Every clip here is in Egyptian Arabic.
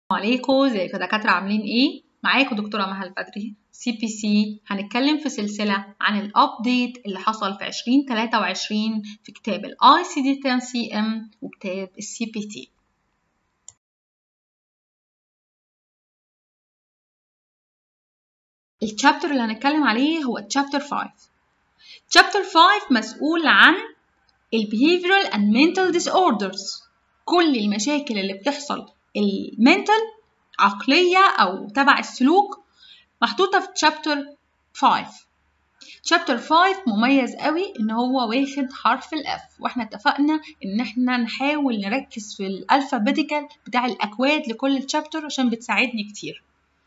عليكم ازيكم يا دكاترة عاملين ايه؟ معاكم دكتورة مها البدري سي بي سي هنتكلم في سلسلة عن الابديت اللي حصل في 2023 في كتاب الاي سي دي 10 سي ام وكتاب السي بي تي الشابتر اللي هنتكلم عليه هو تشابتر 5 تشابتر 5 مسؤول عن ال behavioral and mental disorders كل المشاكل اللي بتحصل المنتال عقلية أو تبع السلوك محطوطة في تشابتر 5 تشابتر 5 مميز قوي ان هو واخد حرف الاف واحنا اتفقنا ان احنا نحاول نركز في الالفابيتيكال بتاع الاكواد لكل تشابتر عشان بتساعدني كتير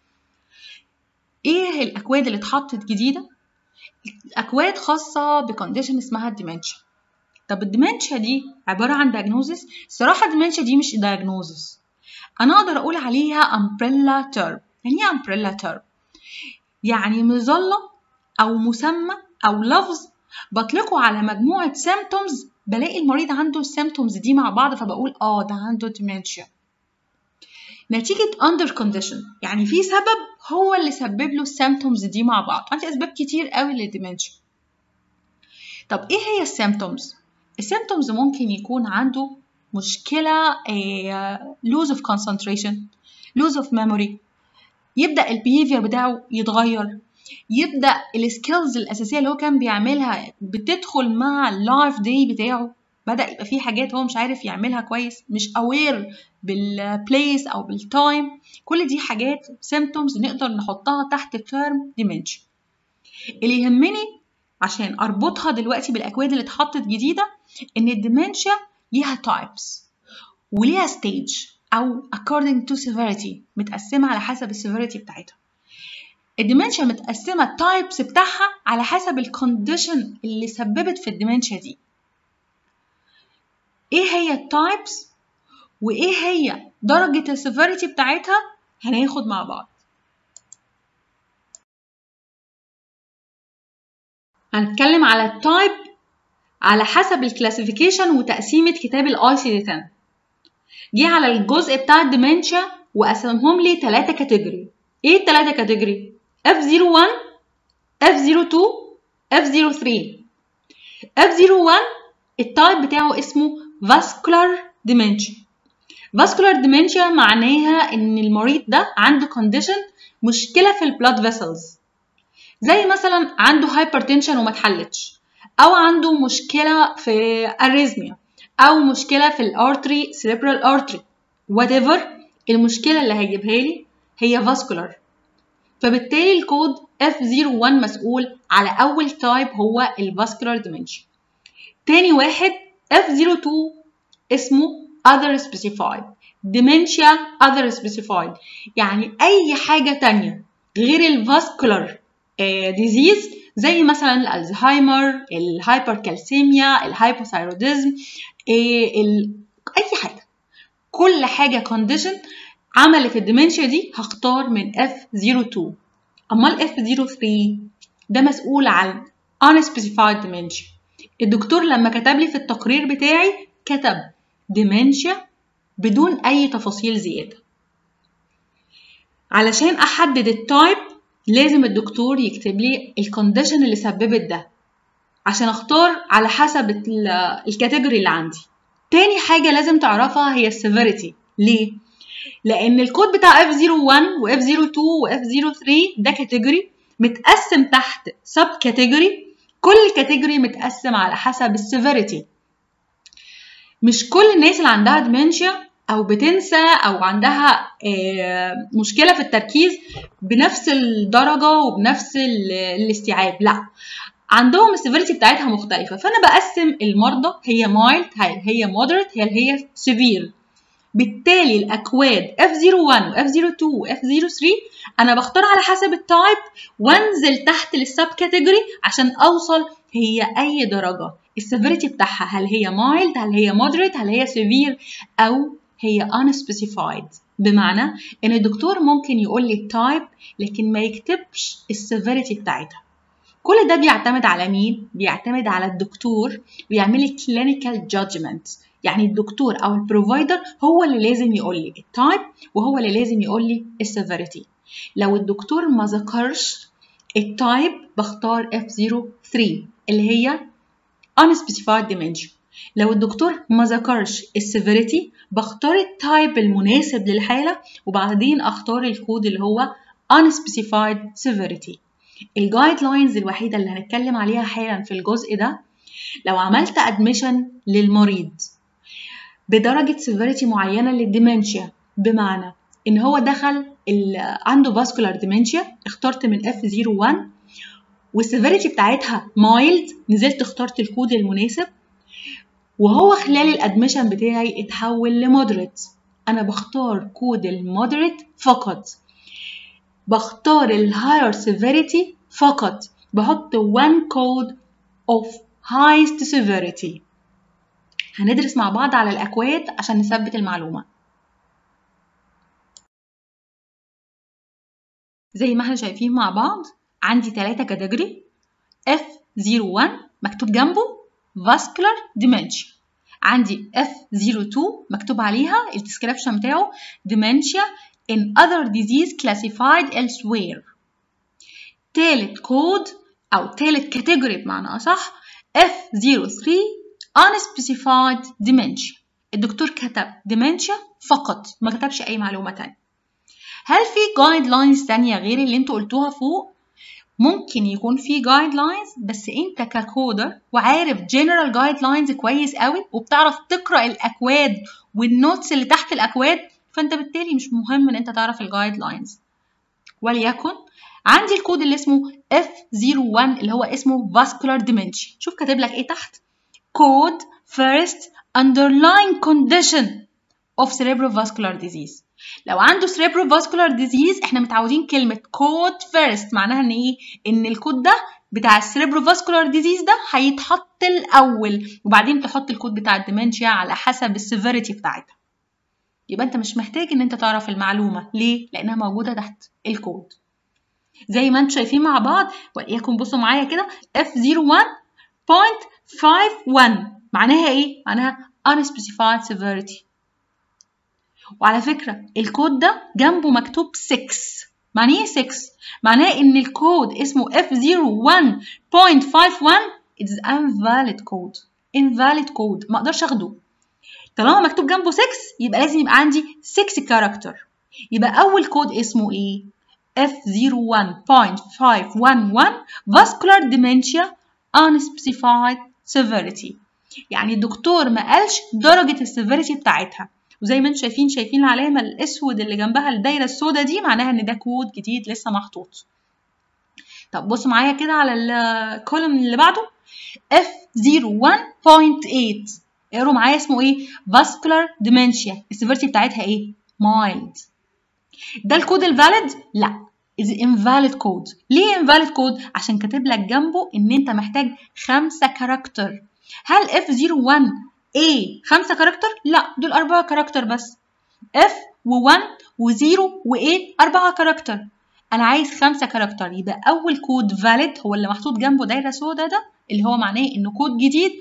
ايه الاكواد اللي اتحطت جديدة اكواد خاصة بكونديشن اسمها الديمنشيا طب الديمنشيا دي عبارة عن diagnosis الصراحة الديمنشيا دي مش diagnosis أنا أقدر أقول عليها umbrella term يعني إيه umbrella term؟ يعني مظلة أو مسمى أو لفظ بطلقه على مجموعة symptoms بلاقي المريض عنده السيمتومز دي مع بعض فبقول آه ده عنده dementia نتيجة under condition يعني في سبب هو اللي سبب له السيمتومز دي مع بعض عندي أسباب كتير قوي للديمنشيا طب إيه هي السيمتومز؟ السيمتومز ممكن يكون عنده مشكلة lose of concentration lose of memory يبدأ البيهيفير بتاعه يتغير يبدأ السكيلز الأساسية اللي هو كان بيعملها بتدخل مع اللايف داي بتاعه بدأ يبقى في حاجات هو مش عارف يعملها كويس مش aware بالبليس أو بالتايم كل دي حاجات symptoms نقدر نحطها تحت term dementia اللي يهمني عشان أربطها دلوقتي بالأكواد اللي اتحطت جديدة إن الديمنشيا ليها types وليها stage أو according to severity متقسمة على حسب السيفيريتي بتاعتها الديمنشيا متقسمة التايبس بتاعها على حسب الكونديشن اللي سببت في الديمنشيا دي ايه هي التايبس وايه هي درجة السيفيريتي بتاعتها هناخد مع بعض هنتكلم على التايب على حسب الكلاسيفيكيشن وتقسيمة كتاب الاي سي دي 10 جه على الجزء بتاع الديمنشيا وقسمهم لي تلاتة كاتيجوري ايه التلاتة كاتيجوري F01 F02 F03 F01 التايب بتاعه اسمه vascular dementia vascular dementia معناها ان المريض ده عنده condition مشكلة في البلاد فيسلز زي مثلا عنده hypertension وما اتحلتش او عنده مشكله في اريزميا او مشكله في الارتري cerebral artery whatever المشكله اللي هيجيبها لي هي vascular فبالتالي الكود F01 مسؤول على اول تايب هو الفاسكولار dementia تاني واحد F02 اسمه other specified dementia other specified يعني اي حاجه تانية غير الفاسكولار ديزيز زي مثلا الالزهايمر الهايبركالسيميا الهايبوثايروديزم ال... اي حاجه كل حاجه كونديشن عملت الديمنشيا دي هختار من F02 اما ال F03 ده مسؤول عن unspecified dementia الدكتور لما كتب لي في التقرير بتاعي كتب dementia بدون اي تفاصيل زياده علشان احدد التايب لازم الدكتور يكتب لي الكونديشن اللي سببت ده عشان اختار على حسب الكاتيجوري اللي عندي تاني حاجة لازم تعرفها هي السيفيريتي ليه؟ لأن الكود بتاع F01 و F02 و F03 ده كاتيجوري متقسم تحت سب كاتيجوري كل كاتيجوري متقسم على حسب السيفيريتي مش كل الناس اللي عندها ديمنشيا او بتنسى او عندها مشكله في التركيز بنفس الدرجه وبنفس الاستيعاب لا عندهم السيفيريتي بتاعتها مختلفه فانا بقسم المرضى هي مايلد هل هي مودريت هل هي سيفير بالتالي الاكواد F01 و F02 و F03 انا بختار على حسب التايب وانزل تحت للسب كاتيجوري عشان اوصل هي اي درجه السيفيريتي بتاعها هل هي مايلد هل هي مودريت هل هي سيفير او هي unspecified بمعنى ان الدكتور ممكن يقول لي التايب لكن ما يكتبش السيفيريتي بتاعتها كل ده بيعتمد على مين بيعتمد على الدكتور ويعمل لي كلينيكال جادجمنت يعني الدكتور او البروفايدر هو اللي لازم يقول لي التايب وهو اللي لازم يقول لي السيفيريتي لو الدكتور ما ذكرش التايب بختار F03 اللي هي unspecified dementia لو الدكتور ما ذكرش السيفيريتي بختار التايب المناسب للحالة وبعدين اختار الكود اللي هو unspecified severity الجايد لاينز الوحيدة اللي هنتكلم عليها حالا في الجزء ده لو عملت ادميشن للمريض بدرجة severity معينة للديمنشيا بمعنى ان هو دخل عنده فاسكولار ديمنشيا اخترت من F01 والسيفيريتي بتاعتها مايلد نزلت اخترت الكود المناسب وهو خلال الادميشن بتاعي اتحول لمودريت انا بختار كود المودريت فقط بختار الهاير سيفيريتي فقط بحط one code of highest severity هندرس مع بعض على الأكواد عشان نثبت المعلومة زي ما احنا شايفين مع بعض عندي ثلاثة كاتيجوري F01 مكتوب جنبه vascular dementia عندي F02 مكتوب عليها الديسكريبشن بتاعه dementia in other disease classified elsewhere تالت كود أو تالت كاتيجوري بمعنى أصح F03 unspecified dementia الدكتور كتب dementia فقط ما كتبش أي معلومة تانية هل في جايد لاينز تانية غير اللي انتوا قلتوها فوق؟ ممكن يكون في جايد لاينز بس انت ككودر وعارف جنرال جايد لاينز كويس قوي وبتعرف تقرا الاكواد والنوتس اللي تحت الاكواد فانت بالتالي مش مهم ان انت تعرف الجايد لاينز وليكن عندي الكود اللي اسمه F01 اللي هو اسمه vascular dementia شوف كاتب لك ايه تحت code first underlying condition of cerebrovascular disease لو عنده cerebrovascular disease احنا متعودين كلمة code first معناها ان ايه ان الكود ده بتاع السيربروفاسكولار ديزيز ده هيتحط الاول وبعدين تحط الكود بتاع الديمنشيا على حسب السيفيريتي بتاعتها يبقى انت مش محتاج ان انت تعرف المعلومه ليه لانها موجوده تحت الكود زي ما انتم شايفين مع بعض وليكن بصوا معايا كده F01.51 معناها ايه معناها unspecified severity وعلى فكرة الكود ده جنبه مكتوب 6 معناه ايه 6 معناه ان الكود اسمه F01.51 it's invalid code invalid code ما اقدرش اخده طالما مكتوب جنبه 6 يبقى لازم يبقى عندي 6 كاركتر يبقى اول كود اسمه ايه F01.511 vascular dementia unspecified severity يعني الدكتور ما قالش درجة السيفيريتي بتاعتها وزي ما انتم شايفين شايفين العلامة الأسود اللي جنبها الدايرة السوداء دي معناها إن ده كود جديد لسه محطوط طب بصوا معايا كده على الكولوم اللي بعده F01.8 اقروا معايا اسمه ايه vascular dementia السيفيريتي بتاعتها ايه mild ده الكود الفاليد لا is invalid code ليه invalid code عشان كاتب لك جنبه ان انت محتاج خمسة كاركتر هل F01 A خمسة كاركتر لا دول أربعة كاركتر بس F و1 و0 و8 أربعة كاركتر أنا عايز خمسة كاركتر يبقى أول كود valid هو اللي محطوط جنبه دايرة سودا ده اللي هو معناه إنه كود جديد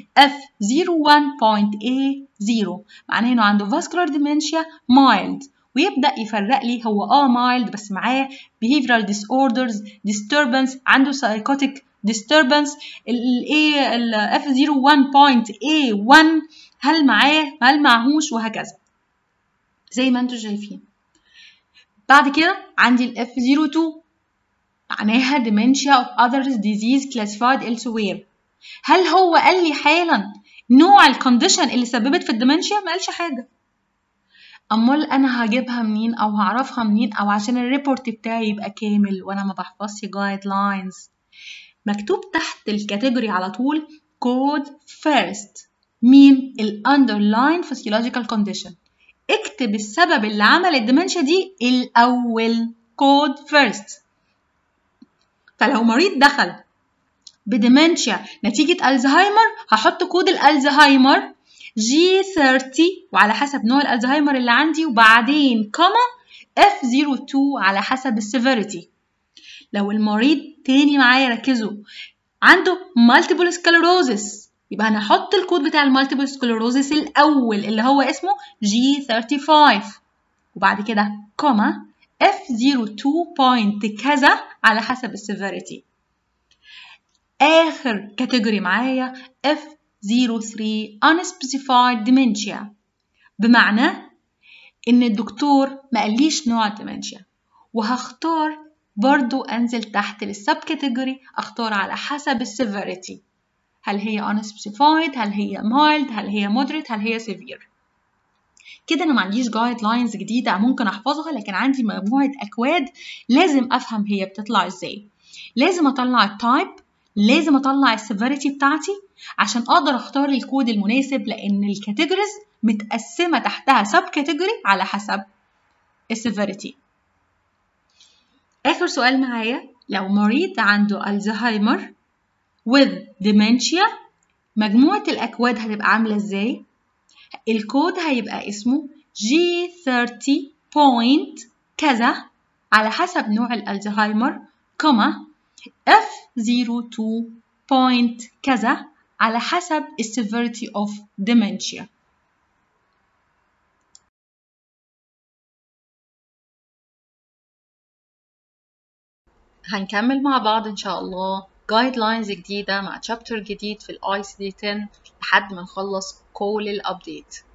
F01.A0 معناه إنه عنده vascular dementia mild ويبدأ يفرق لي هو اه mild بس معاه behavioral disorders disturbance عنده psychotic disturbance ال A ال F01.A1 هل معاه هل معهوش وهكذا زي ما انتم شايفين بعد كده عندي ال F02 معناها dementia of others disease classified elsewhere هل هو قال لي حالا نوع الكونديشن اللي سببت في الديمنشيا ما قالش حاجه امال انا هجيبها منين او هعرفها منين او عشان الريبورت بتاعي يبقى كامل وانا ما بحفظش جايد لاينز مكتوب تحت الكاتيجوري على طول code first مين ال underlying physiological condition اكتب السبب اللي عمل الدمنشيا دي الاول code first فلو مريض دخل بدمنشيا نتيجة الزهايمر هحط كود الالزهايمر جي 30 وعلى حسب نوع الالزهايمر اللي عندي وبعدين كوما F02 على حسب السيفيريتي لو المريض تاني معايا ركزوا عنده multiple sclerosis يبقى انا هحط الكود بتاع المالتيبل سكلروزس الاول اللي هو اسمه G35 وبعد كده كوما F02 بوينت كذا على حسب السيفيريتي اخر كاتيجوري معايا F03 unspecified dementia بمعنى ان الدكتور ما قاليش نوع الديمنشيا وهختار برضو انزل تحت للسب كاتيجوري اختار على حسب السيفيريتي هل هي unspecified هل هي mild هل هي moderate هل هي severe كده انا ما عنديش جايد لاينز جديده ممكن احفظها لكن عندي مجموعه اكواد لازم افهم هي بتطلع ازاي لازم اطلع التايب لازم اطلع السيفيريتي بتاعتي عشان اقدر اختار الكود المناسب لان الكاتيجوريز متقسمه تحتها سب كاتيجوري على حسب السيفيريتي اخر سؤال معايا لو مريض عنده الزهايمر with dementia مجموعة الأكواد هتبقى عاملة إزاي؟ الكود هيبقى اسمه G30 point كذا على حسب نوع الألزهايمر كما F02 point كذا على حسب severity of dementia هنكمل مع بعض إن شاء الله جايد لاينز جديدة مع تشابتر جديد في الاي سي دي 10 لحد ما نخلص كل الابديت